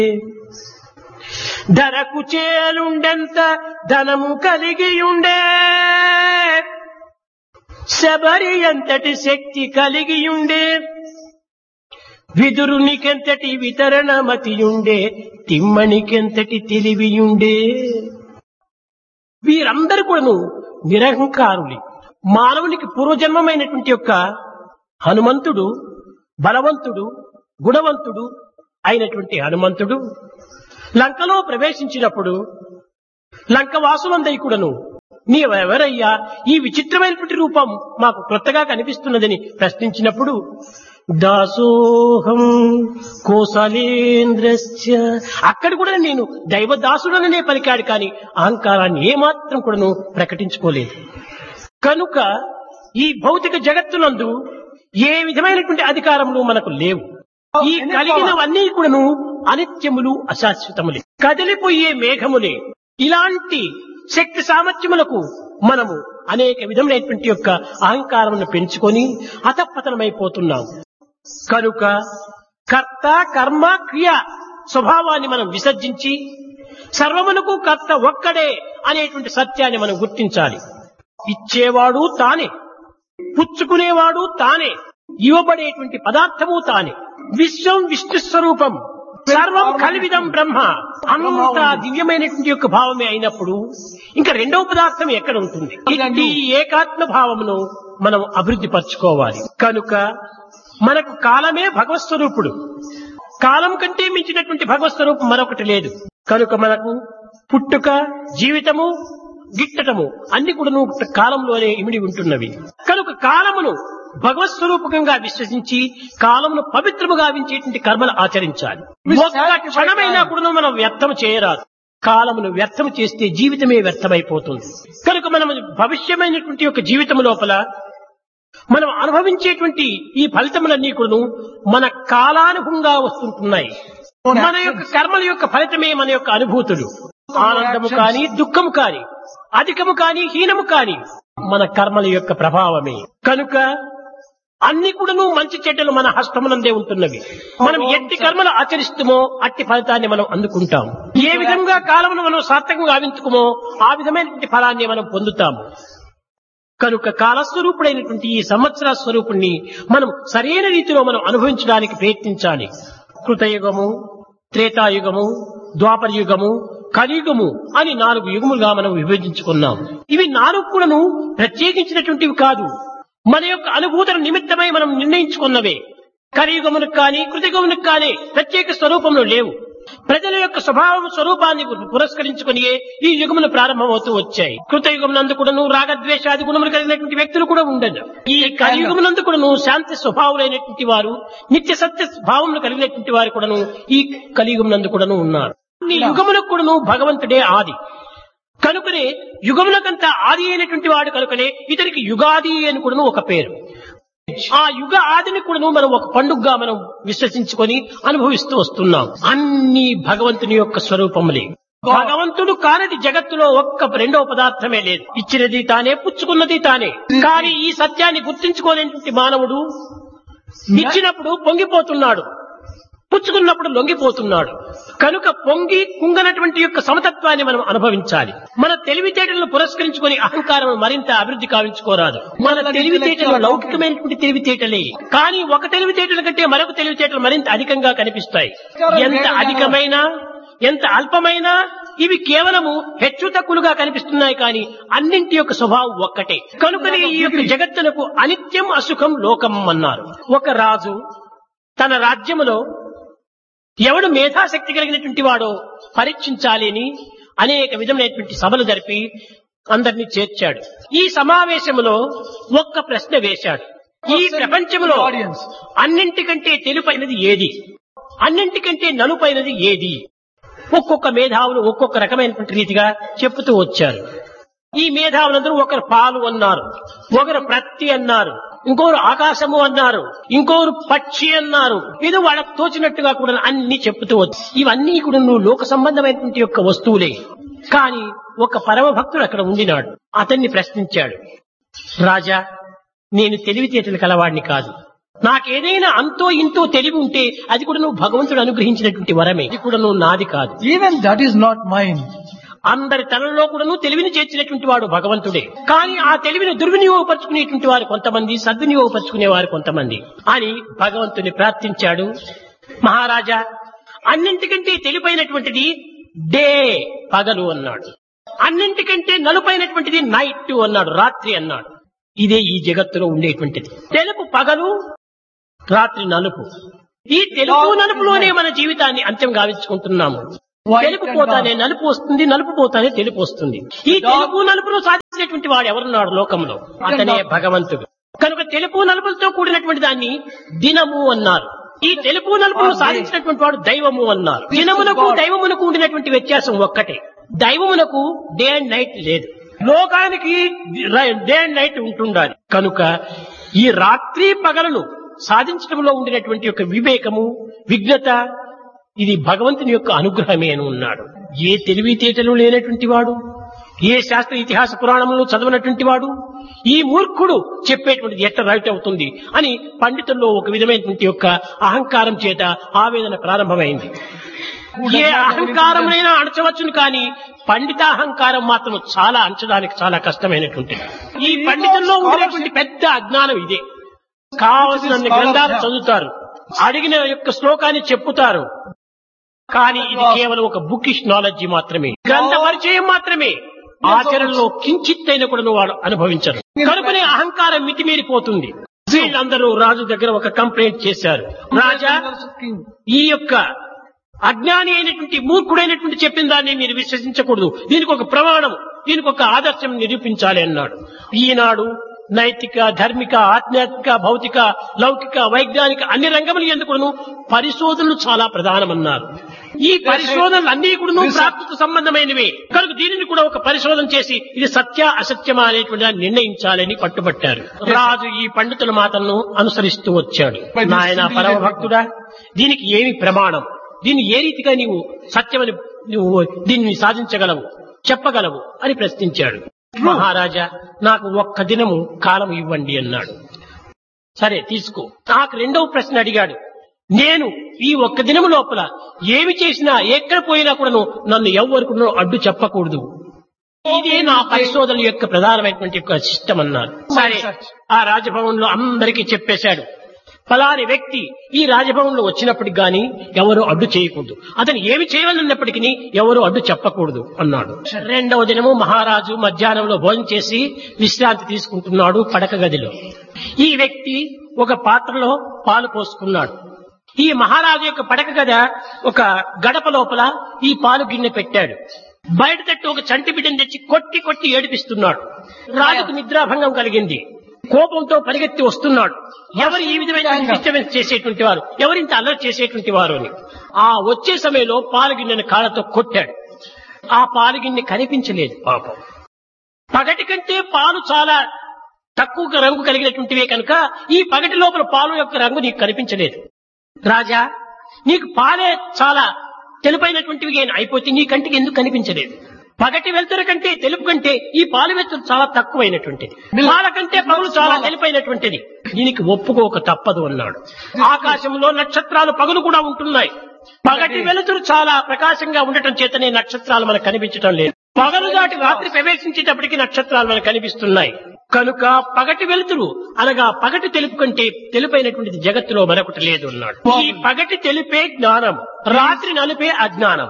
ధరకు చేలుండెంత ధనము కలిగియుండే శబరి ఎంతటి శక్తి కలిగియుండే విదురునికెంతటి వితరణమతియుండే తిమ్మనికెంతటి తెలివియుండే వీరందరూ కూడాను నిరహంకారులే మానవునికి పూర్వజన్మమైనటువంటి యొక్క హనుమంతుడు బలవంతుడు గుణవంతుడు అయినటువంటి హనుమంతుడు లంకలో ప్రవేశించినప్పుడు లంకవాసులందరి కూడాను నీవెవరయ్యా ఈ విచిత్రమైనటువంటి రూపం మాకు క్రొత్తగా కనిపిస్తున్నదని ప్రశ్నించినప్పుడు దాసోహం కోసలేంద్రస్య అక్కడ కూడా నేను దైవదాసుడననే పలికాడు కానీ అహంకారాన్ని ఏమాత్రం కూడాను ప్రకటించుకోలేదు కనుక ఈ భౌతిక జగత్తునందు ఏ విధమైనటువంటి అధికారములు మనకు లేవు ఈ కలిగినవన్నీ కూడాను అనిత్యములు అశాశ్వతములే కదిలిపోయే మేఘములే ఇలాంటి శక్తి సామర్థ్యములకు మనము అనేక విధములైనటువంటి యొక్క అహంకారమును పెంచుకొని అతపతనమైపోతున్నాం కనుక కర్త కర్మ క్రియ స్వభావాన్ని మనం విసర్జించి సర్వమునకు కర్త ఒక్కడే అనేటువంటి సత్యాన్ని మనం గుర్తించాలి ఇచ్చేవాడు తానే పుచ్చుకునేవాడు తానే ఇవ్వబడేటువంటి పదార్థము తానే విశ్వం విష్ణు స్వరూపం సర్వం కలివిదం బ్రహ్మ అంత దివ్యమైనటువంటి యొక్క భావమే అయినప్పుడు ఇంకా రెండవ పదార్థం ఎక్కడ ఉంటుంది ఇట్టి ఏకాత్మ భావమును మనం అభివృద్ధి పరచుకోవాలి కనుక మనకు కాలమే భగవత్ స్వరూపుడు కాలం కంటే మించినటువంటి భగవత్ స్వరూపం మరొకటి లేదు కనుక మనకు పుట్టుక జీవితము గిట్టటము అన్ని కూడాను కాలంలోనే ఇమిడి ఉంటున్నవి కనుక కాలమును భగవత్ స్వరూపకంగా విశ్వసించి కాలమును పవిత్రముగా వించేటువంటి కర్మలు ఆచరించాలి ఒక్క క్షణమైనా కూడా మనం వ్యర్థం చేయరాదు కాలమును వ్యర్థం చేస్తే జీవితమే వ్యర్థమైపోతుంది కనుక మనం భవిష్యమైనటువంటి యొక్క జీవితం లోపల మనం అనుభవించేటువంటి ఈ ఫలితములన్నీ కూడాను మన కాలానుభవంగా వస్తుంటున్నాయి మన యొక్క కర్మల యొక్క ఫలితమే మన యొక్క అనుభూతులు ఆనందము కాని దుఃఖము కాని అధికము కాని హీనము కాని మన కర్మల యొక్క ప్రభావమే కనుక అన్ని కూడాను మంచి చెడ్డలు మన హస్తమునందే ఉంటున్నవి మనం ఎట్టి కర్మలు ఆచరిస్తామో అట్టి ఫలితాన్ని మనం అందుకుంటాం ఏ విధంగా కాలమును మనం సార్థకంగా గావించుకుమో ఆ విధమైనటువంటి ఫలాన్ని మనం పొందుతాము కనుక కాలస్వరూపుడైనటువంటి ఈ సంవత్సర స్వరూపుణ్ణి మనం సరైన రీతిలో మనం అనుభవించడానికి ప్రయత్నించాలి కృతయుగము త్రేతాయుగము ద్వాపర యుగము కలియుగము అని నాలుగు యుగములుగా మనం విభజించుకున్నాం ఇవి నాలుగు కూడాను ప్రత్యేకించినటువంటివి కాదు మన యొక్క అనుభూతుల నిమిత్తమై మనం నిర్ణయించుకున్నవే కలియుగమునకు కానీ కృతయుగమునకు కానీ ప్రత్యేక స్వరూపంలో లేవు ప్రజల యొక్క స్వభావం స్వరూపాన్ని పురస్కరించుకుని ఈ యుగములు ప్రారంభమవుతూ వచ్చాయి కృతయుగమునందు కూడాను రాగద్వేషాది గుణములు కలిగినటువంటి వ్యక్తులు కూడా ఉండదు ఈ కలియుగమునందు కూడాను శాంతి స్వభావులైనటువంటి వారు నిత్య సత్య భావములు కలిగినటువంటి వారు కూడాను ఈ కలియుగమునందు కూడాను ఉన్నారు ఈ యుగములకు కూడాను భగవంతుడే ఆది కనుకనే యుగములకంతా ఆది అయినటువంటి వాడు కనుకనే ఇతనికి యుగాది అని కూడాను ఒక పేరు ఆ యుగ ఆదిని కూడాను మనం ఒక పండుగగా మనం విశ్వసించుకొని అనుభవిస్తూ వస్తున్నాం అన్ని భగవంతుని యొక్క స్వరూపములే భగవంతుడు కానటి జగత్తులో ఒక్క రెండవ పదార్థమే లేదు ఇచ్చినది తానే పుచ్చుకున్నది తానే కానీ ఈ సత్యాన్ని గుర్తించుకోలేనటువంటి మానవుడు ఇచ్చినప్పుడు పొంగిపోతున్నాడు పుచ్చుకున్నప్పుడు లొంగిపోతున్నాడు కనుక పొంగి కుంగనటువంటి యొక్క సమతత్వాన్ని మనం అనుభవించాలి మన తెలివితేటలను పురస్కరించుకొని అహంకారం మరింత అభివృద్ధి కావించుకోరాదు మన తెలివితేటలు లౌకికమైనటువంటి తెలివితేటలే కానీ ఒక తెలివితేటల కంటే మరొక తెలివితేటలు మరింత అధికంగా కనిపిస్తాయి ఎంత అధికమైన ఎంత అల్పమైనా ఇవి కేవలము హెచ్చు తక్కువలుగా కనిపిస్తున్నాయి కానీ అన్నింటి యొక్క స్వభావం ఒక్కటే కనుకనే ఈ యొక్క జగత్తునకు అనిత్యం అసుఖం లోకం అన్నారు ఒక రాజు తన రాజ్యములో ఎవడు మేధాశక్తి కలిగినటువంటి వాడో పరీక్షించాలి అని అనేక విధమైనటువంటి సభలు జరిపి అందరినీ చేర్చాడు ఈ సమావేశంలో ఒక్క ప్రశ్న వేశాడు ఈ ప్రపంచంలో అన్నింటికంటే తెలుపైనది ఏది అన్నింటికంటే నలుపైనది ఏది ఒక్కొక్క మేధావులు ఒక్కొక్క రకమైనటువంటి రీతిగా చెప్పుతూ వచ్చారు ఈ మేధావులందరూ ఒకరు పాలు అన్నారు ఒకరు ప్రత్తి అన్నారు ఇంకోరు ఆకాశము అన్నారు ఇంకోరు పక్షి అన్నారు ఏదో వాళ్ళకు తోచినట్టుగా కూడా అన్ని చెప్తూ వచ్చు ఇవన్నీ కూడా నువ్వు లోక సంబంధమైనటువంటి యొక్క వస్తువులే కానీ ఒక పరమ భక్తుడు అక్కడ ఉండినాడు అతన్ని ప్రశ్నించాడు రాజా నేను తెలివితేటలు కలవాడిని కాదు నాకేదైనా అంతో ఇంతో తెలివి ఉంటే అది కూడా నువ్వు భగవంతుడు అనుగ్రహించినటువంటి వరమే ఇది కూడా నువ్వు నాది కాదు Even that is not mine. అందరి తలలో కూడాను తెలివిని చేర్చినటువంటి వాడు భగవంతుడే కానీ ఆ తెలివిని దుర్వినియోగపరుచుకునేటువంటి వారు కొంతమంది సద్వినియోగపరుచుకునే వారు కొంతమంది అని భగవంతుని ప్రార్థించాడు మహారాజా అన్నింటికంటే తెలిపైనటువంటిది డే పగలు అన్నాడు అన్నింటికంటే నలుపైనటువంటిది నైట్ అన్నాడు రాత్రి అన్నాడు ఇదే ఈ జగత్తులో ఉండేటువంటిది తెలుపు పగలు రాత్రి నలుపు ఈ తెలుపు నలుపులోనే మన జీవితాన్ని అంత్యం గావించుకుంటున్నాము White తెలుపు and పోతానే dark. నలుపు వస్తుంది నలుపు పోతానే తెలుపు వస్తుంది ఈ తెలుపు నలుపును సాధించినటువంటి వాడు ఎవరున్నాడు లోకంలో అతనే భగవంతుడు కనుక తెలుపు నలుపులతో కూడినటువంటి దాన్ని దినము అన్నారు ఈ తెలుపు నలుపును సాధించినటువంటి వాడు దైవము అన్నారు దినమునకు దైవమునకు ఉండినటువంటి వ్యత్యాసం ఒక్కటే దైవమునకు డే అండ్ నైట్ లేదు లోకానికి డే అండ్ నైట్ ఉంటుండాలి కనుక ఈ రాత్రి పగలను సాధించడంలో ఉండినటువంటి యొక్క వివేకము విఘ్నత ఇది భగవంతుని యొక్క అనుగ్రహమే అని ఉన్నాడు ఏ తెలివితేటలు లేనటువంటి వాడు ఏ శాస్త్ర ఇతిహాస పురాణములు చదవనటువంటి వాడు ఈ మూర్ఖుడు చెప్పేటువంటిది ఎట్ట రైట్ అవుతుంది అని పండితుల్లో ఒక విధమైనటువంటి యొక్క అహంకారం చేత ఆవేదన ప్రారంభమైంది ఏ అహంకారమైనా అణచవచ్చును కానీ పండిత అహంకారం మాత్రం చాలా అంచడానికి చాలా కష్టమైనటువంటిది ఈ పండితుల్లో ఉండేటువంటి పెద్ద అజ్ఞానం ఇదే కావలసిన గ్రంథాలు చదువుతారు అడిగిన యొక్క శ్లోకాన్ని చెప్పుతారు కానీ ఇది కేవలం ఒక బుకిష్ నాలెడ్జి మాత్రమే గ్రంథ పరిచయం మాత్రమే ఆచరణలో కించిత్తైన కూడా వాడు అనుభవించరు కనుకనే అహంకారం మితిమీరిపోతుంది వీళ్ళందరూ రాజు దగ్గర ఒక కంప్లైంట్ చేశారు రాజా King. ఈ యొక్క అజ్ఞాని అయినటువంటి మూర్ఖుడైనటువంటి చెప్పిన దాన్ని మీరు విశ్వసించకూడదు దీనికి ఒక ప్రమాణం దీనికి ఒక ఆదర్శం నిరూపించాలి అన్నాడు ఈనాడు నైతిక ధార్మిక ఆధ్యాత్మిక భౌతిక లౌకిక వైజ్ఞానిక అన్ని రంగములు ఎందుకును పరిశోధనలు చాలా ప్రధానమన్నారు ఈ పరిశోధనలు అన్ని కూడా ప్రాకృత సంబంధమైనవే కనుక దీనిని కూడా ఒక పరిశోధన చేసి ఇది సత్య అసత్యమా అనేటువంటి దాన్ని నిర్ణయించాలని పట్టుబట్టారు రాజు ఈ పండితుల మాటలను అనుసరిస్తూ వచ్చాడు నాయన పరమ భక్తుడా దీనికి ఏమి ప్రమాణం దీన్ని ఏ రీతిగా నీవు సత్యమని నువ్వు దీన్ని సాధించగలవు చెప్పగలవు అని ప్రశ్నించాడు మహారాజా నాకు ఒక్క దినము కాలం ఇవ్వండి అన్నాడు సరే తీసుకో నాకు రెండవ ప్రశ్న అడిగాడు నేను ఈ ఒక్క దినము లోపల ఏమి చేసినా ఎక్కడ పోయినా కూడాను నన్ను ఎవ్వరు అడ్డు చెప్పకూడదు ఇదే నా పరిశోధన యొక్క ప్రధానమైనటువంటి యొక్క సిస్టమ్ అన్నారు సరే ఆ రాజభవన్ లో అందరికీ చెప్పేశాడు ఫలాని వ్యక్తి ఈ రాజభవన్ లో వచ్చినప్పటికి గాని ఎవరు అడ్డు చేయకూడదు అతను ఏమి చేయాలన్నప్పటికీ ఎవరు అడ్డు చెప్పకూడదు అన్నాడు రెండవ దినము మహారాజు మధ్యాహ్నంలో భోజనం చేసి విశ్రాంతి తీసుకుంటున్నాడు పడక గదిలో ఈ వ్యక్తి ఒక పాత్రలో పాలు పోసుకున్నాడు ఈ మహారాజు యొక్క పడక గద ఒక గడప లోపల ఈ పాలు గిన్నె పెట్టాడు బయట తట్టు ఒక చంటి బిడ్డను తెచ్చి కొట్టి కొట్టి ఏడిపిస్తున్నాడు రాజుకు నిద్రాభంగం కలిగింది కోపంతో పరిగెత్తి వస్తున్నాడు ఎవరు ఈ విధమైన డిస్టర్బెన్స్ చేసేటువంటి వారు ఎవరింత అల్లరి చేసేటువంటి వారు అని ఆ వచ్చే సమయంలో పాలగిన్నెను కాళ్ళతో కొట్టాడు ఆ పాలగిన్నె కనిపించలేదు పాపం పగటి కంటే పాలు చాలా తక్కువ రంగు కలిగినటువంటివే కనుక ఈ పగటి లోపల పాలు యొక్క రంగు నీకు కనిపించలేదు రాజా నీకు పాలే చాలా తెలుపైనటువంటివి గాని అయిపోతే నీ కంటికి ఎందుకు కనిపించలేదు పగటి వెలుతురు కంటే తెలుపు కంటే ఈ పాలు వెలుతురు చాలా తక్కువైనటువంటిది పాల కంటే పగులు చాలా తెలుపైనటువంటిది దీనికి ఒప్పుకోక తప్పదు అన్నాడు ఆకాశంలో నక్షత్రాలు పగులు కూడా ఉంటున్నాయి పగటి వెలుతురు చాలా ప్రకాశంగా ఉండటం చేతనే నక్షత్రాలు మనకు కనిపించడం లేదు పగలు దాటి రాత్రి ప్రవేశించేటప్పటికి నక్షత్రాలు మనకు కనిపిస్తున్నాయి కనుక పగటి వెలుతురు అనగా పగటి తెలుపు కంటే తెలుపైనటువంటిది జగత్తులో మరొకటి లేదు అన్నాడు ఈ పగటి తెలుపే జ్ఞానం రాత్రి నలుపే అజ్ఞానం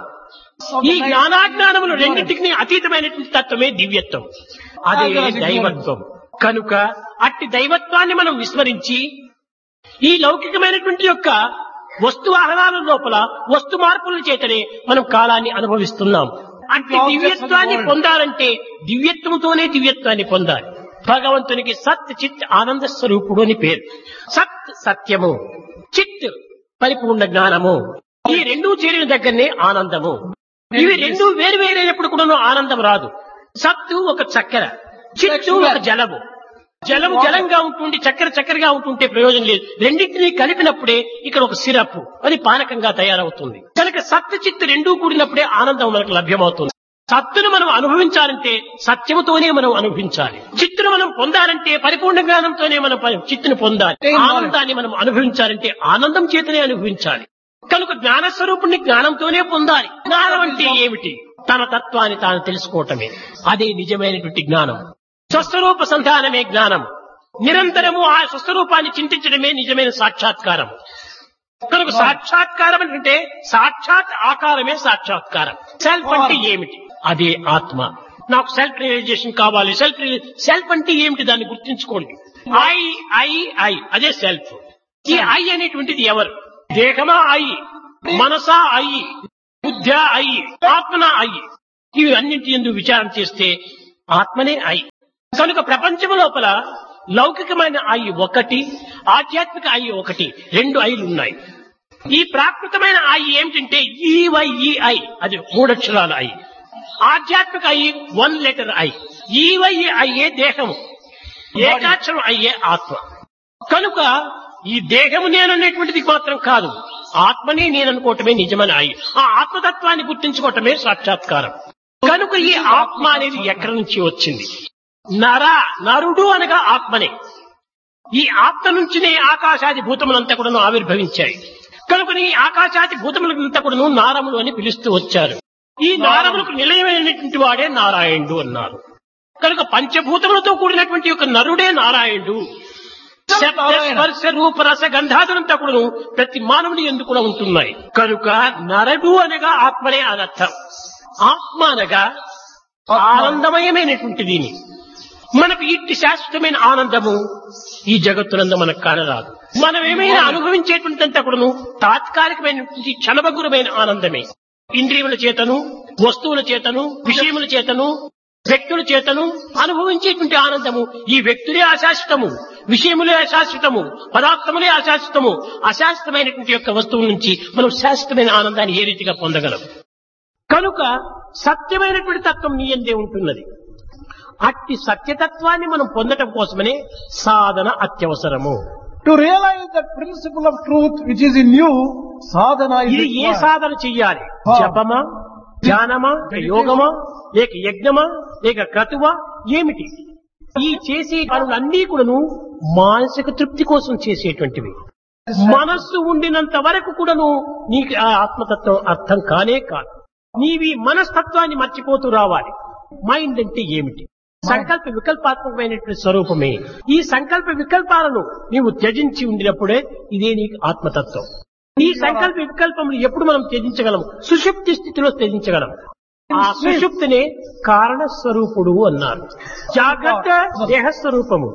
ఈ జ్ఞానాజ్ఞానములు రెండింటికి అతీతమైనటువంటి తత్వమే దివ్యత్వం అదే దైవత్వం కనుక అట్టి దైవత్వాన్ని మనం విస్మరించి ఈ లౌకికమైనటువంటి యొక్క వస్తు ఆహ్లాద లోపల వస్తు మార్పుల చేతనే మనం కాలాన్ని అనుభవిస్తున్నాం అట్టి దివ్యత్వాన్ని పొందాలంటే దివ్యత్వంతోనే దివ్యత్వాన్ని పొందాలి భగవంతునికి సత్ చిత్ ఆనంద స్వరూపుడు అని పేరు సత్ సత్యము చిత్ పరిపూర్ణ జ్ఞానము ఈ రెండూ చేరిన దగ్గరనే ఆనందము ఇవి రెండు వేరు వేరైనప్పుడు కూడా ఆనందం రాదు సత్తు ఒక చక్కెర చిత్తు ఒక జలము జలం జలంగా ఉంటుండి చక్కెర చక్కెరగా ఉంటుంటే ప్రయోజనం లేదు రెండింటినీ కలిపినప్పుడే ఇక్కడ ఒక సిరప్ అది పానకంగా తయారవుతుంది కనుక సత్తు చిత్తు రెండూ కూడినప్పుడే ఆనందం మనకు లభ్యమవుతుంది సత్తును మనం అనుభవించాలంటే సత్యముతోనే మనం అనుభవించాలి చిత్తును మనం పొందాలంటే పరిపూర్ణ జ్ఞానంతోనే మనం ప- చిత్తును పొందాలి ఆనందాన్ని మనం అనుభవించాలంటే ఆనందం చేతనే అనుభవించాలి కనుక జ్ఞాన స్వరూపుణ్ణి జ్ఞానంతోనే పొందాలి జ్ఞానం అంటే ఏమిటి తన తత్వాన్ని తాను తెలుసుకోవటమే అదే నిజమైనటువంటి జ్ఞానం స్వస్వరూప సంధానమే జ్ఞానం నిరంతరము ఆ స్వస్వరూపాన్ని చింతించడమే నిజమైన సాక్షాత్కారం కనుక సాక్షాత్కారం అంటే సాక్షాత్ ఆకారమే సాక్షాత్కారం సెల్ఫ్ అంటే ఏమిటి అదే ఆత్మ నాకు సెల్ఫ్ రియలైజేషన్ కావాలి సెల్ఫ్ సెల్ఫ్ అంటే ఏమిటి దాన్ని గుర్తించుకోండి ఐ ఐ ఐ అదే సెల్ఫ్ ఈ ఐ అనేటువంటిది ఎవరు దేహమా ఐ మనసా ఐ బుద్ధ ఐ ఆత్మన ఐ ఇవి అన్నింటి ఎందుకు విచారణ చేస్తే ఆత్మనే ఐ కనుక ప్రపంచం లోపల లౌకికమైన ఐ ఒకటి ఆధ్యాత్మిక ఐ ఒకటి రెండు ఐలు ఉన్నాయి ఈ ప్రాకృతమైన ఐ ఏమిటంటే ఈవైఈఐ అది మూడక్షరాల ఐ ఆధ్యాత్మిక ఐ వన్ లెటర్ ఐ ఈవైఈఐఏ దేహము ఏకాక్షరం అయ్యే ఆత్మ కనుక ఈ దేహము నేననేటువంటిది మాత్రం కాదు ఆత్మని నేననుకోవటమే నిజమని అయి ఆ ఆత్మతత్వాన్ని గుర్తించుకోవటమే సాక్షాత్కారం కనుక ఈ ఆత్మ అనేది ఎక్కడి నుంచి వచ్చింది నర నరుడు అనగా ఆత్మనే ఈ ఆత్మ నుంచినే ఆకాశాది భూతములంతా కూడాను ఆవిర్భవించాయి కనుక ఈ ఆకాశాది భూతములంతా కూడాను నారములు అని పిలుస్తూ వచ్చారు ఈ నారములకు నిలయమైనటువంటి వాడే నారాయణుడు అన్నారు కనుక పంచభూతములతో కూడినటువంటి ఒక నరుడే నారాయణుడు శబ్ద స్పర్శ రూప రస గంధాదులంతా కూడాను ప్రతి మానవుని ఎందుకు కూడా ఉంటున్నాయి కనుక నరడు అనగా ఆత్మనే అనర్థం ఆత్మ అనగా ఆనందమయమైనటువంటి దీని మనకు ఇట్టి శాశ్వతమైన ఆనందము ఈ జగత్తునందు మనకు కానరాదు మనం ఏమైనా అనుభవించేటువంటి అంతా కూడాను తాత్కాలికమైనటువంటి క్షణభంగురమైన ఆనందమే ఇంద్రియముల చేతను వస్తువుల చేతను విషయముల చేతను వ్యక్తుల చేతను అనుభవించేటువంటి ఆనందము ఈ వ్యక్తులే అశాశ్వతము విషయములే అశాశ్వతము పదార్థములే అశాశ్వతము అశాశ్వతమైనటువంటి యొక్క వస్తువు నుంచి మనం శాశ్వతమైన ఆనందాన్ని ఏ రీతిగా పొందగలం కనుక సత్యమైనటువంటి తత్వం నీ ఎందే ఉంటున్నది అట్టి సత్యతత్వాన్ని మనం పొందటం కోసమనే సాధన అత్యవసరము To realize that principle of truth which is in you, sadhana is ఇది ఏ required. సాధన చెయ్యాలి ఆ. జపమా ధ్యానమా యోగమా లేక యజ్ఞమా లేక క్రతువా ఏమిటి ఈ చేసే పనులన్నీ కూడాను మానసిక తృప్తి కోసం చేసేటువంటివి మనస్సు ఉండినంత వరకు కూడాను నీకు ఆ ఆత్మతత్వం అర్థం కానే కాదు నీవి మనస్తత్వాన్ని మర్చిపోతూ రావాలి మైండ్ అంటే ఏమిటి సంకల్ప వికల్పాత్మకమైనటువంటి స్వరూపమే ఈ సంకల్ప వికల్పాలను నీవు త్యజించి ఉండినప్పుడే ఇదే నీకు ఆత్మతత్వం ఈ సంకల్ప వికల్పములు ఎప్పుడు మనం త్యజించగలం సుషుప్తి స్థితిలో త్యజించగలం ఆ సుషుప్తినే కారణ స్వరూపుడు అన్నారు జాగ్రత్త దేహ స్వరూపము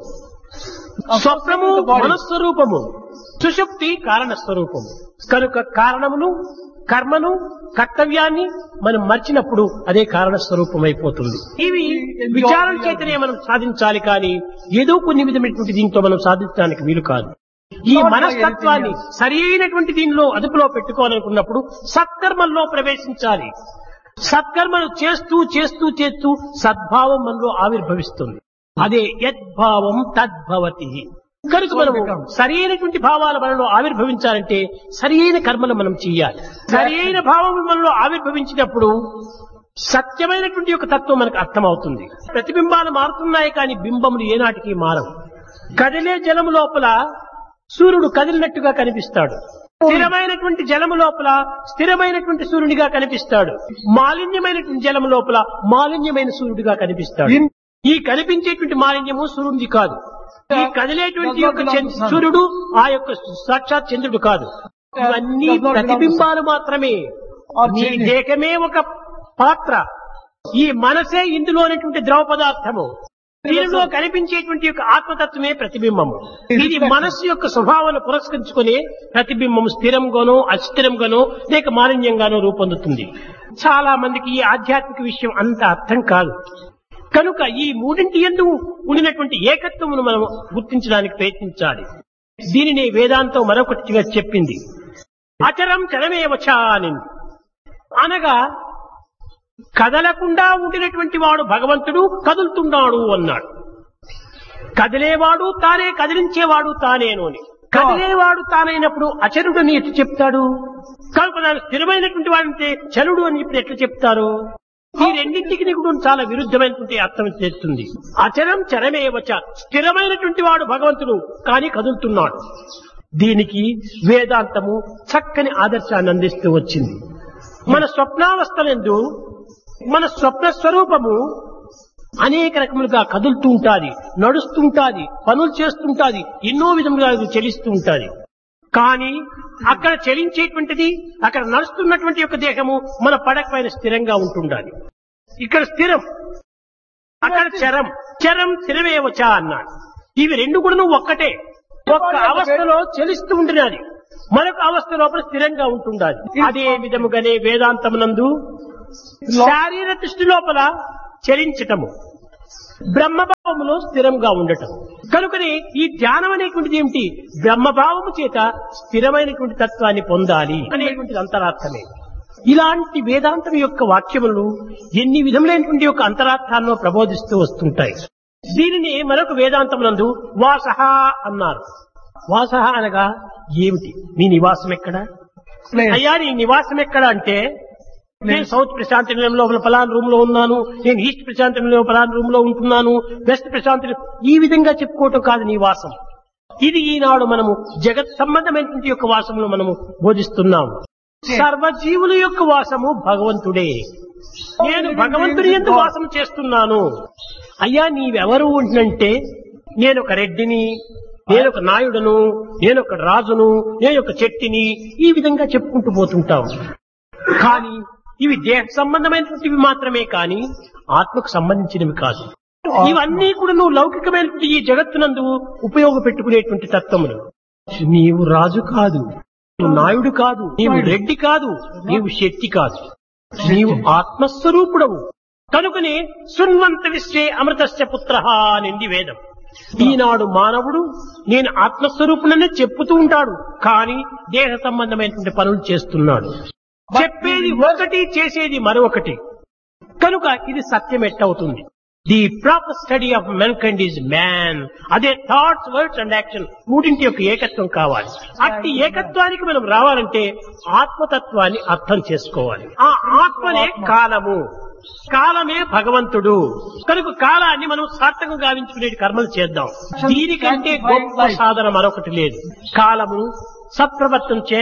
స్వప్నము మనస్వరూపము సుషుప్తి కారణ స్వరూపము కనుక కారణమును కర్మను కర్తవ్యాన్ని మనం మర్చినప్పుడు అదే కారణ స్వరూపం అయిపోతుంది ఇవి విచారం చేతనే మనం సాధించాలి కానీ ఏదో కొన్ని విధమైనటువంటి దీంతో మనం సాధించడానికి వీలు కాదు ఈ మనస్తత్వాన్ని సరి అయినటువంటి దీనిలో అదుపులో పెట్టుకోవాలనుకున్నప్పుడు సత్కర్మల్లో ప్రవేశించాలి సత్కర్మలు చేస్తూ చేస్తూ చేస్తూ సద్భావం మనలో ఆవిర్భవిస్తుంది అదే యద్భావం తద్భవతి కనుక మనము సరి అయినటువంటి భావాలు మనలో ఆవిర్భవించాలంటే సరి అయిన కర్మలు మనం చేయాలి సరి అయిన భావం మనలో ఆవిర్భవించినప్పుడు సత్యమైనటువంటి యొక్క తత్వం మనకు అర్థమవుతుంది ప్రతిబింబాలు మారుతున్నాయి కానీ బింబములు ఏనాటికి మారవు కదిలే జలము లోపల సూర్యుడు కదిలినట్టుగా కనిపిస్తాడు స్థిరమైనటువంటి జలము లోపల స్థిరమైనటువంటి సూర్యుడిగా కనిపిస్తాడు మాలిన్యమైనటువంటి జలము లోపల మాలిన్యమైన సూర్యుడిగా కనిపిస్తాడు In- ఈ కనిపించేటువంటి మాలిన్యము సూర్యుడిది కాదు ఈ కదిలేటువంటి యొక్క చంద్ర- సూర్యుడు ఆ యొక్క సాక్షాత్ చంద్రుడు కాదు ఇవన్నీ ప్రతిబింబాలు మాత్రమే నీ దేహమే ఒక పాత్ర ఈ మనసే ఇందులోనటువంటి ద్రవ పదార్థము దీనిలో కనిపించేటువంటి యొక్క ఆత్మతత్వమే ప్రతిబింబము ఇది మనస్సు యొక్క స్వభావాన్ని పురస్కరించుకుని ప్రతిబింబం స్థిరంగానో అస్థిరంగానో లేక మాలిన్యంగానో రూపొందుతుంది చాలా మందికి ఈ ఆధ్యాత్మిక విషయం అంత అర్థం కాదు కనుక ఈ మూడింటి ఎందు ఉండినటువంటి ఏకత్వమును మనం గుర్తించడానికి ప్రయత్నించాలి దీనిని వేదాంతం మరొకటిగా చెప్పింది అచరం చరమేవచ అని అనగా కదలకుండా ఉండినటువంటి వాడు భగవంతుడు కదులుతున్నాడు అన్నాడు కదిలేవాడు తానే కదిలించేవాడు తానేను అని కదిలేవాడు తానైనప్పుడు అచరుడు అని ఎట్లు చెప్తాడు కనుక దాని స్థిరమైనటువంటి వాడంటే చరుడు అని ఇప్పుడు ఎట్లా చెప్తారు ఈ రెండింటికి కూడా చాలా విరుద్ధమైనటువంటి అర్థం చేస్తుంది అచరం చరమే వచ్చ స్థిరమైనటువంటి వాడు భగవంతుడు కానీ కదులుతున్నాడు దీనికి వేదాంతము చక్కని ఆదర్శాన్ని అందిస్తూ వచ్చింది మన స్వప్నావస్థలందు మన స్వప్న స్వరూపము అనేక రకములుగా కదులుతూ ఉంటాది నడుస్తూ ఉంటాది పనులు చేస్తుంటాది ఎన్నో విధములుగా అది చెలిస్తూ ఉంటాది కానీ అక్కడ చలించేటువంటిది అక్కడ నడుస్తున్నటువంటి యొక్క దేహము మన పడక పైన స్థిరంగా ఉంటుండాలి ఇక్కడ స్థిరం అక్కడ చరం చరం స్థిరమేవచా అన్నాడు ఇవి రెండు కూడా ఒక్కటే ఒక్క అవస్థలో చలిస్తూ ఉంటున్నది మరొక అవస్థ లోపల స్థిరంగా ఉంటుండాలి అదే విధముగానే వేదాంతమునందు శారీర దృష్టి లోపల చరించటము బ్రహ్మభావములో స్థిరంగా ఉండటం కనుకనే ఈ ధ్యానం అనేటువంటిది ఏమిటి బ్రహ్మభావము చేత స్థిరమైనటువంటి తత్వాన్ని పొందాలి అనేటువంటిది అంతరార్థమే ఇలాంటి వేదాంతం యొక్క వాక్యములు ఎన్ని విధములైనటువంటి యొక్క అంతరార్థాలను ప్రబోధిస్తూ వస్తుంటాయి దీనిని మరొక వేదాంతమునందు వాసహ అన్నారు వాసహ అనగా ఏమిటి మీ నివాసం ఎక్కడ అయ్యా నీ నివాసం ఎక్కడ అంటే నేను సౌత్ ప్రశాంత నిలయం లోపల పలాన్ రూమ్ లో ఉన్నాను నేను ఈస్ట్ ప్రశాంత నిలయం పలాన్ రూమ్ లో ఉంటున్నాను వెస్ట్ ప్రశాంత నిలయం ఈ విధంగా చెప్పుకోవటం కాదు నీ వాసం ఇది ఈనాడు మనము జగత్ సంబంధమైనటువంటి యొక్క వాసమును మనము బోధిస్తున్నాము సర్వజీవుల యొక్క వాసము భగవంతుడే నేను భగవంతుని ఎందు వాసం చేస్తున్నాను అయ్యా నీవెవరు ఉంటున్నంటే నేను ఒక రెడ్డిని నేను ఒక నాయుడును నేను ఒక రాజును నేను ఒక చెట్టిని ఈ విధంగా చెప్పుకుంటూ పోతుంటాం కానీ ఇవి దేహ సంబంధమైనటువంటివి మాత్రమే కానీ ఆత్మకు సంబంధించినవి కాదు ఇవన్నీ కూడా నువ్వు లౌకికమైనటువంటి ఈ జగత్తునందు ఉపయోగపెట్టుకునేటువంటి తత్వములు నీవు రాజు కాదు నీవు నాయుడు కాదు నీవు రెడ్డి కాదు నీవు శక్తి కాదు నీవు ఆత్మస్వరూపుడవు కనుకనే శృణ్వంత విశ్వే అమృతస్య పుత్ర నింది వేదం ఈనాడు మానవుడు నేను ఆత్మస్వరూపుననే చెప్పుతూ ఉంటాడు కానీ దేహ సంబంధమైనటువంటి పనులు చేస్తున్నాడు చెప్పేది ఒకటి చేసేది మరొకటి కనుక ఇది సత్యం ఎట్టవుతుంది the proper study of mankind is man అదే థాట్స్ వర్డ్స్ అండ్ యాక్షన్ మూడింటి యొక్క ఏకత్వం కావాలి అట్టి ఏకత్వానికి మనం రావాలంటే ఆత్మతత్వాన్ని అర్థం చేసుకోవాలి ఆ ఆత్మనే కాలము కాలమే భగవంతుడు కనుక కాలాన్ని మనం సార్థకం గావించుకునే కర్మలు చేద్దాం దీనికంటే గొప్ప సాధన మరొకటి లేదు కాలమును సత్ప్రవర్తం చే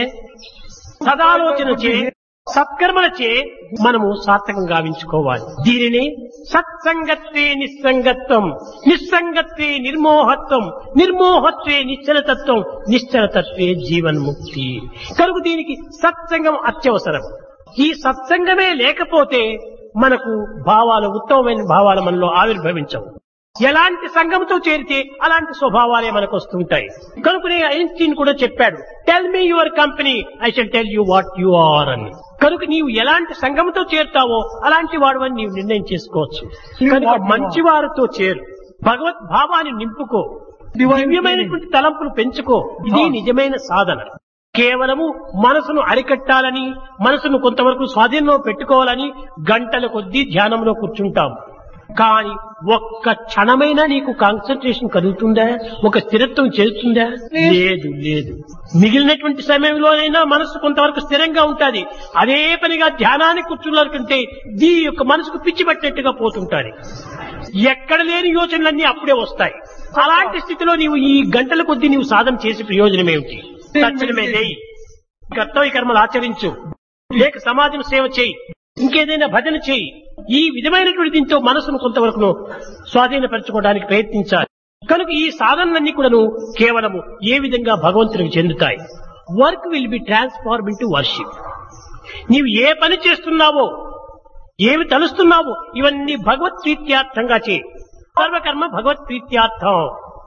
సదాలోచన చే సత్కర్మలచే మనము సార్థకం గావించుకోవాలి దీనిని సత్సంగత్వే నిస్సంగత్వం నిస్సంగత్వే నిర్మోహత్వం నిర్మోహత్వే నిశ్చలతత్వం నిశ్చలతత్వే జీవన్ముక్తి కనుక దీనికి సత్సంగం అత్యవసరం ఈ సత్సంగమే లేకపోతే మనకు భావాలు ఉత్తమమైన భావాలు మనలో ఆవిర్భవించవు ఎలాంటి సంఘంతో చేరితే అలాంటి స్వభావాలే మనకు వస్తుంటాయి కనుకనే ఐన్స్టీన్ కూడా చెప్పాడు tell me your company I shall tell you what you are అని కనుక నీవు ఎలాంటి సంఘంతో చేరుతావో అలాంటి వాడు నీవు నిర్ణయం చేసుకోవచ్చు కనుక మంచి వారితో చేరు భగవత్ భావాన్ని నింపుకో దివ్యమైనటువంటి తలంపులు పెంచుకో ఇది నిజమైన సాధన కేవలము మనసును అరికట్టాలని మనసును కొంతవరకు స్వాధీనంలో పెట్టుకోవాలని గంటల కొద్దీ ధ్యానంలో కూర్చుంటాం కానీ ఒక్క క్షణమైనా నీకు కాన్సన్ట్రేషన్ కలుగుతుందా ఒక స్థిరత్వం చేస్తుందా లేదు లేదు మిగిలినటువంటి సమయంలోనైనా మనసు కొంతవరకు స్థిరంగా ఉంటుంది అదే పనిగా ధ్యానానికి కూర్చున్నారు కంటే దీ యొక్క మనసుకు పిచ్చి పట్టినట్టుగా పోతుంటారు ఎక్కడ లేని యోచనలన్నీ అప్పుడే వస్తాయి అలాంటి స్థితిలో నీవు ఈ గంటల కొద్దీ నీవు సాధన చేసే ప్రయోజనం ఏమిటి తక్షణమే చేయి కర్తవ్య కర్మలు ఆచరించు లేక సమాజం సేవ చేయి ఇంకేదైనా భజన చేయి ఈ విధమైనటువంటి దీంతో మనసును కొంతవరకు స్వాధీనపరచుకోవడానికి ప్రయత్నించాలి కనుక ఈ సాధనలన్నీ కూడాను కేవలము ఏ విధంగా భగవంతునికి చెందుతాయి work will be transform into worship నీవు ఏ పని చేస్తున్నావో ఏమి తలుస్తున్నావో ఇవన్నీ భగవత్ ప్రీత్యార్థంగా చేయి సర్వకర్మ భగవత్ ప్రీత్యార్థం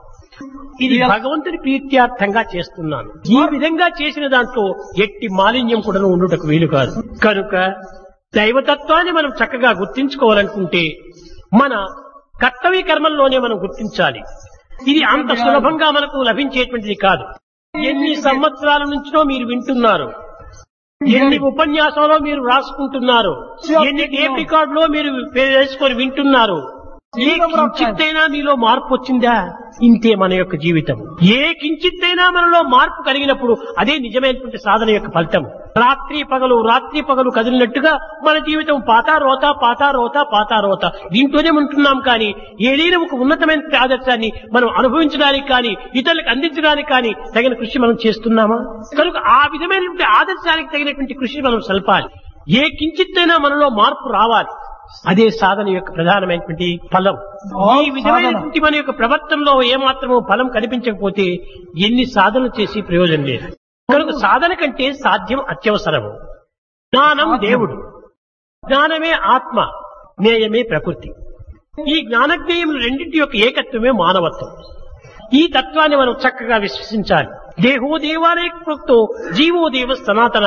ఇది భగవంతుని ప్రీత్యార్థంగా చేస్తున్నాను ఈ విధంగా చేసిన దాంట్లో ఎట్టి మాలిన్యం కూడా ఉండుటకు వీలు కాదు కనుక దైవతత్వాన్ని మనం చక్కగా గుర్తించుకోవాలనుకుంటే మన కర్తవ్య కర్మల్లోనే మనం గుర్తించాలి ఇది అంత సులభంగా మనకు లభించేటువంటిది కాదు ఎన్ని సంవత్సరాల నుంచినో మీరు వింటున్నారు ఎన్ని ఉపన్యాసంలో మీరు రాసుకుంటున్నారు ఎన్ని టేప్ రికార్డులో మీరు వేసుకొని వింటున్నారు ఏ కించిత్తైనా మీలో మార్పు వచ్చిందా ఇంతే మన యొక్క జీవితం ఏ కించిత్తైనా మనలో మార్పు కలిగినప్పుడు అదే నిజమైనటువంటి సాధన యొక్క ఫలితం రాత్రి పగలు రాత్రి పగలు కదిలినట్టుగా మన జీవితం పాతా రోత పాతా రోత పాతా రోత దీంట్లోనే ఉంటున్నాం కానీ ఏదైనా ఒక ఉన్నతమైన ఆదర్శాన్ని మనం అనుభవించడానికి కానీ ఇతరులకు అందించడానికి కానీ తగిన కృషి మనం చేస్తున్నామా కనుక ఆ విధమైనటువంటి ఆదర్శానికి తగినటువంటి కృషి మనం సల్పాలి ఏ కించిత్తైనా మనలో మార్పు రావాలి అదే సాధన యొక్క ప్రధానమైనటువంటి ఫలం ఈ విధమైనటువంటి మన యొక్క ప్రవర్తనలో ఏమాత్రమో ఫలం కనిపించకపోతే ఎన్ని సాధనలు చేసి ప్రయోజనం లేదు కనుక సాధన కంటే సాధ్యం అత్యవసరము జ్ఞానం దేవుడు జ్ఞానమే ఆత్మ జ్ఞేయమే ప్రకృతి ఈ జ్ఞానజ్ఞేయములు రెండింటి యొక్క ఏకత్వమే మానవత్వం ఈ తత్వాన్ని మనం చక్కగా విశ్వసించాలి దేహో దేవాలయ ప్రోక్తో జీవో దేవ సనాతన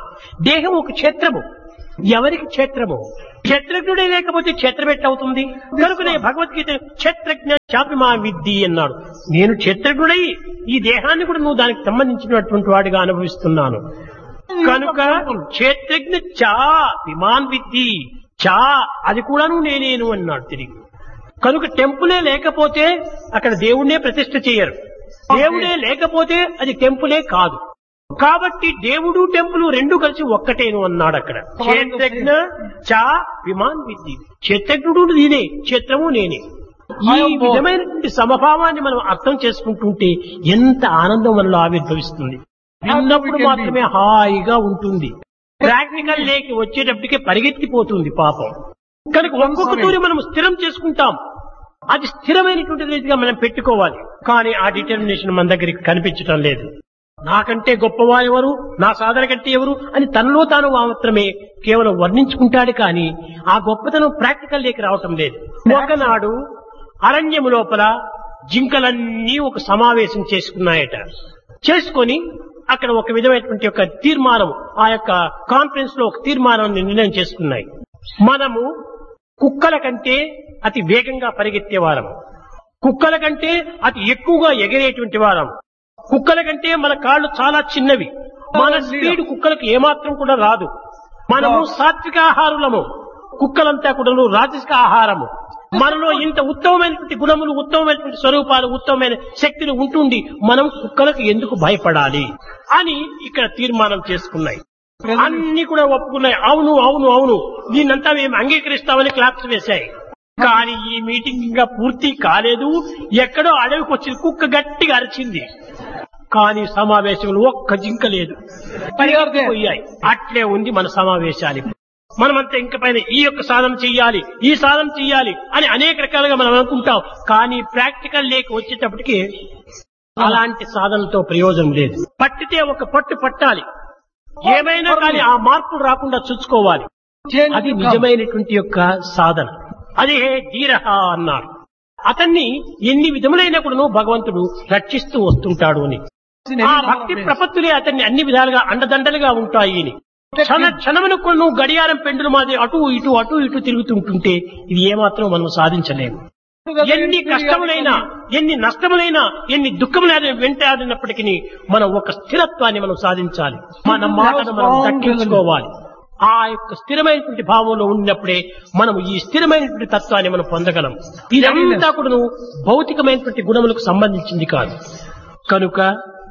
దేహం ఒక క్షేత్రము ఎవరికి క్షేత్రము క్షేత్రజ్ఞుడే లేకపోతే క్షేత్రం ఎట్లవుతుంది కనుకనే భగవద్గీత క్షేత్రజ్ఞ చాపిమా విద్ది అన్నాడు నేను క్షేత్రజ్ఞుడై ఈ దేహాన్ని కూడా నువ్వు దానికి సంబంధించినటువంటి వాడిగా అనుభవిస్తున్నాను కనుక క్షేత్రజ్ఞ చా విమాన్ విద్ది చా అది కూడాను నేనేను అన్నాడు తిరిగి కనుక టెంపులే లేకపోతే అక్కడ దేవుణ్ణే ప్రతిష్ఠ చేయరు దేవుడే లేకపోతే అది టెంపులే కాదు కాబట్టి దేవుడు టెంపుల్ రెండు కలిసి ఒక్కటేను అన్నాడు అక్కడ క్షేత్రజ్ఞ చా విమాన్ విద్ది క్షేత్రజ్ఞుడు నేనే క్షేత్రము నేనే ఈ విధమైనటువంటి సమభావాన్ని మనం అర్థం చేసుకుంటుంటే ఎంత ఆనందం మనలో ఆవిర్భవిస్తుంది విన్నప్పుడు మాత్రమే హాయిగా ఉంటుంది ప్రాక్టికల్ లేకి వచ్చేటప్పటికే పరిగెత్తిపోతుంది పాపం కనుక ఒక్కొక్క తూరి మనం స్థిరం చేసుకుంటాం అది స్థిరమైనటువంటి రీతిగా మనం పెట్టుకోవాలి కానీ ఆ డిటర్మినేషన్ మన దగ్గరికి కనిపించడం లేదు నాకంటే గొప్పవారు ఎవరు నా సాధన కంటే ఎవరు అని తనలో తాను మాత్రమే కేవలం వర్ణించుకుంటాడు కానీ ఆ గొప్పతనం ప్రాక్టికల్ లేకి రావటం లేదు ఒకనాడు అరణ్యము లోపల జింకలన్నీ ఒక సమావేశం చేసుకున్నాయట చేసుకొని అక్కడ ఒక విధమైనటువంటి ఒక తీర్మానం ఆ యొక్క కాన్ఫరెన్స్ లో ఒక తీర్మానాన్ని నిర్ణయం చేసుకున్నాయి మనము కుక్కల కంటే అతి వేగంగా పరిగెత్తే వారము కుక్కల కంటే అతి ఎక్కువగా ఎగిరేటువంటి వారం కుక్కల కంటే మన కాళ్ళు చాలా చిన్నవి మన స్పీడ్ కుక్కలకు ఏమాత్రం కూడా రాదు మనము సాత్విక ఆహారులము కుక్కలంతా కూడా రాజసిక ఆహారము మనలో ఇంత ఉత్తమమైనటువంటి గుణములు ఉత్తమమైనటువంటి స్వరూపాలు ఉత్తమమైన శక్తులు ఉంటుండి మనం కుక్కలకు ఎందుకు భయపడాలి అని ఇక్కడ తీర్మానం చేసుకున్నాయి అన్ని కూడా ఒప్పుకున్నాయి అవును అవును అవును దీన్నంతా మేము అంగీకరిస్తామని క్లాప్స్ వేశాయి కానీ ఈ మీటింగ్ ఇంకా పూర్తి కాలేదు ఎక్కడో అడవికి వచ్చిన కుక్క గట్టిగా అరిచింది కానీ సమావేశంలో ఒక్క జింక లేదు పోయాయి అట్లే ఉంది మన సమావేశాలు మనమంతా ఇంక పైన ఈ యొక్క సాధన చెయ్యాలి ఈ సాధన చెయ్యాలి అని అనేక రకాలుగా మనం అనుకుంటాం కానీ ప్రాక్టికల్ లేక వచ్చేటప్పటికి అలాంటి సాధనతో ప్రయోజనం లేదు పట్టితే ఒక పట్టు పట్టాలి ఏమైనా కానీ ఆ మార్పులు రాకుండా చూసుకోవాలి అది నిజమైనటువంటి యొక్క సాధన అదే ధీరహ అన్నారు అతన్ని ఎన్ని విధములైన కూడా భగవంతుడు రక్షిస్తూ వస్తుంటాడు అని ఆ భక్తి ప్రపత్తులే అతన్ని అన్ని విధాలుగా అండదండలుగా ఉంటాయి అని క్షణ క్షణమును కొన్ని గడియారం పెండులు మాది అటు ఇటు అటు ఇటు తిరుగుతుంటుంటే ఇది ఏమాత్రం మనం సాధించలేము ఎన్ని కష్టములైనా ఎన్ని నష్టములైనా ఎన్ని దుఃఖములైనా వెంటాడినప్పటికీ మనం ఒక స్థిరత్వాన్ని మనం సాధించాలి మన మాటను మనం దక్కించుకోవాలి ఆ యొక్క స్థిరమైనటువంటి భావంలో ఉన్నప్పుడే మనం ఈ స్థిరమైనటువంటి తత్వాన్ని మనం పొందగలం ఇదంతా కూడా భౌతికమైనటువంటి గుణములకు సంబంధించింది కాదు కనుక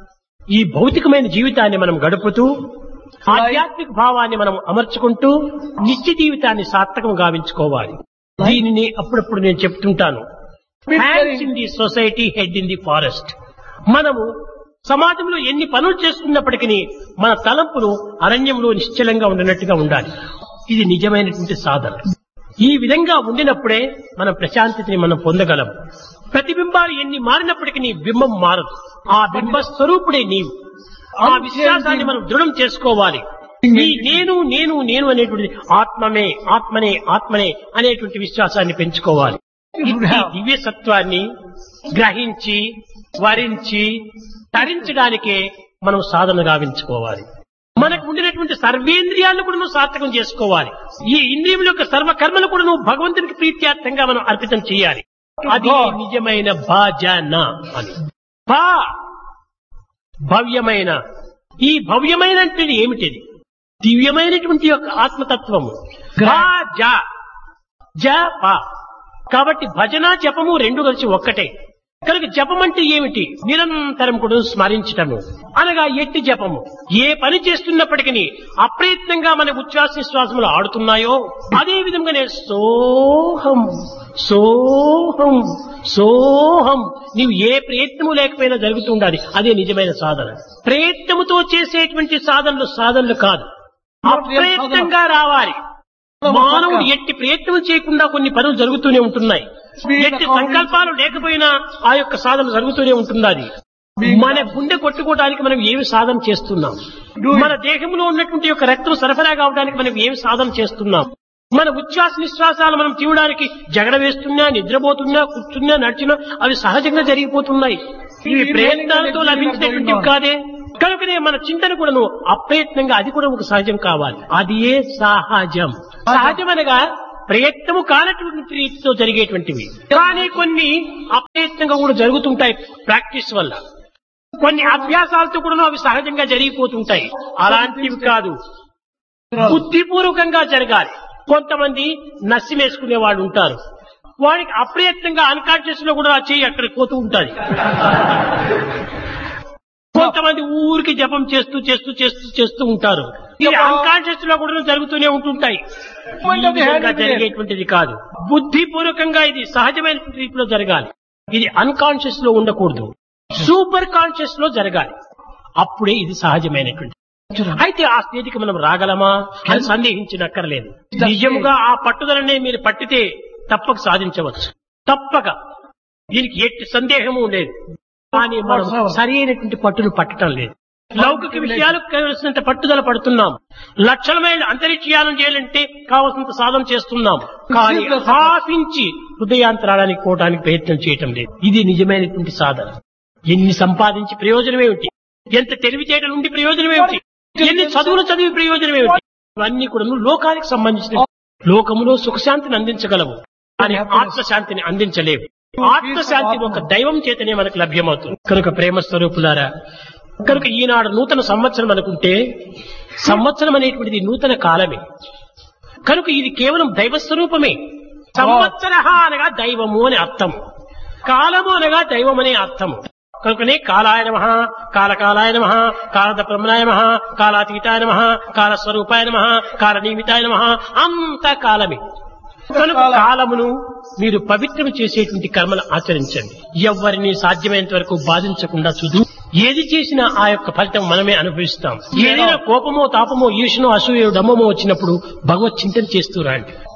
ఈ భౌతికమైన జీవితాన్ని మనం గడుపుతూ ఆధ్యాత్మిక భావాన్ని మనం అమర్చుకుంటూ నిత్య జీవితాన్ని సార్థకం గావించుకోవాలి దీనిని అప్పుడప్పుడు నేను చెప్తుంటాను hands in the society head in the forest మనము సమాజంలో ఎన్ని పనులు చేస్తున్నప్పటికీ మన తలంపులు అరణ్యంలో నిశ్చలంగా ఉండినట్టుగా ఉండాలి ఇది నిజమైనటువంటి సాధన ఈ విధంగా ఉండినప్పుడే మనం ప్రశాంతిని మనం పొందగలం ప్రతిబింబాలు ఎన్ని మారినప్పటికీ బింబం మారదు ఆ బింబ స్వరూపుడే నీవు ఆ విశ్వాసాన్ని మనం దృఢం చేసుకోవాలి ఈ నేను నేను నేను అనేటువంటి ఆత్మమే ఆత్మనే ఆత్మనే అనేటువంటి విశ్వాసాన్ని పెంచుకోవాలి ఇట్టి దివ్య సత్వాన్ని గ్రహించి వరించి తరించడానికే మనం సాధన గావించుకోవాలి మనకు ఉండినటువంటి సర్వేంద్రియాలను కూడా నువ్వు సార్థకం చేసుకోవాలి ఈ ఇంద్రియముల యొక్క సర్వకర్మలు కూడా నువ్వు భగవంతునికి ప్రీత్యార్థంగా మనం అర్పితం చేయాలి అది నిజమైన భాజన అని భా భవ్యమైన ఈ భవ్యమైనటువంటి ఏమిటిది దివ్యమైనటువంటి యొక్క ఆత్మతత్వము గా జ జ ప కాబట్టి భజన జపము రెండు కలిసి ఒక్కటే కనుక జపం అంటే ఏమిటి నిరంతరం కూడా స్మరించటము అనగా ఎట్టి జపము ఏ పని చేస్తున్నప్పటికీ అప్రయత్నంగా మన ఉచ్ఛ్వాస నిశ్వాసములు ఆడుతున్నాయో అదే విధంగానే సోహం సోహం సోహం నీవు ఏ ప్రయత్నము లేకపోయినా జరుగుతూ ఉండాలి అదే నిజమైన సాధన ప్రయత్నముతో చేసేటువంటి సాధనలు సాధనలు కాదు అప్రయత్నంగా రావాలి మానవుడు ఎట్టి ప్రయత్నం చేయకుండా కొన్ని పనులు జరుగుతూనే ఉంటున్నాయి ఎట్టి సంకల్పాలు లేకపోయినా ఆ యొక్క సాధన జరుగుతూనే ఉంటున్నది మన గుండె కొట్టుకోవడానికి మనం ఏమి సాధన చేస్తున్నాం మన దేహంలో ఉన్నటువంటి యొక్క రక్తం సరఫరా కావడానికి మనం ఏమి సాధన చేస్తున్నాం మన ఉచ్ఛ్వాస నిశ్వాసాలు మనం తీయడానికి జగడ వేస్తున్నా నిద్రపోతున్నా కూర్చున్నా నడిచినా అవి సహజంగా జరిగిపోతున్నాయి ఇవి ప్రయత్నాలతో లభించినటువంటివి కాదే కనుకనే మన చింతన కూడాను అప్రయత్నంగా అది కూడా ఒక సహజం కావాలి అది ఏ సహజం సహజం అనగా ప్రయత్నము కానటువంటి రీతితో జరిగేటువంటివి కానీ కొన్ని అప్రయత్నంగా కూడా జరుగుతుంటాయి ప్రాక్టీస్ వల్ల కొన్ని అభ్యాసాలతో కూడా అవి సహజంగా జరిగిపోతుంటాయి అలాంటివి కాదు బుద్ధిపూర్వకంగా జరగాలి కొంతమంది నస్సి వేసుకునే వాళ్ళు ఉంటారు వాడికి అప్రయత్నంగా అన్కాన్షియస్ లో కూడా ఆ చెయ్యి అక్కడికి పోతూ ఉంటుంది కొంతమంది ఊరికి జపం చేస్తూ చేస్తూ చేస్తూ చేస్తూ ఉంటారు ఇది అన్కాన్షియస్ లో కూడా జరుగుతూనే ఉంటుంటాయి ఈ విధంగా జరిగేటువంటిది కాదు బుద్ధిపూర్వకంగా ఇది సహజమైన రీతిలో జరగాలి ఇది అన్కాన్షియస్ లో ఉండకూడదు సూపర్ కాన్షియస్ లో జరగాలి అప్పుడే ఇది సహజమైనటువంటి అయితే ఆ స్థితికి మనం రాగలమా అని సందేహించనక్కర్లేదు నిజముగా ఆ పట్టుదలనే మీరు పట్టితే తప్పక సాధించవచ్చు తప్పక దీనికి ఎట్టి సందేహము లేదు కానీ మనం సరి అయినటువంటి పట్టును పట్టడం లేదు లౌకిక విషయాలకు కావలసినంత పట్టుదల పడుతున్నాం లక్షల మైళ్ళ అంతరిక్షయానం చేయాలంటే కావలసినంత సాధన చేస్తున్నాం కానీ హాఫ్ ఇంచి హృదయాంతరాడానికి పోవడానికి ప్రయత్నం చేయటం లేదు ఇది నిజమైనటువంటి సాధన ఎన్ని సంపాదించి ప్రయోజనం ఏమిటి ఎంత తెలివితేటలు ఉండి ప్రయోజనం ఏమిటి ఎన్ని చదువులు చదివి ప్రయోజనం ఏమిటి ఇవన్నీ కూడా లోకానికి సంబంధించిన లోకములో సుఖశాంతిని అందించగలవు కానీ ఆత్మశాంతిని అందించలేవు ఆత్మశాంతి ఒక దైవం చేతనే మనకు లభ్యమవుతుంది కనుక ప్రేమ స్వరూపులారా కనుక ఈనాడు నూతన సంవత్సరం అనుకుంటే సంవత్సరం అనేటువంటిది నూతన కాలమే కనుక ఇది కేవలం దైవ స్వరూపమే సంవత్సర అనగా దైవము అని అర్థం కాలము అనగా దైవం అనే అర్థము కనుకనే కాలాయ నమ కాలకాలాయ నమ కాలద బ్రహ్మణాయ నమ కాలాతీతాయ నమ కాలస్వరూపాయ నమ కాలనియమితాయ నమ అంత కాలమే కనుక కాలమును మీరు పవిత్రం చేసేటువంటి కర్మలు ఆచరించండి ఎవరిని సాధ్యమైనంత వరకు బాధించకుండా చూదు ఏది చేసినా ఆ యొక్క ఫలితం మనమే అనుభవిస్తాం ఏదైనా కోపమో తాపమో ఈర్షనో అసూయో డమ్మమో వచ్చినప్పుడు భగవత్ చింతన చేస్తూ రండి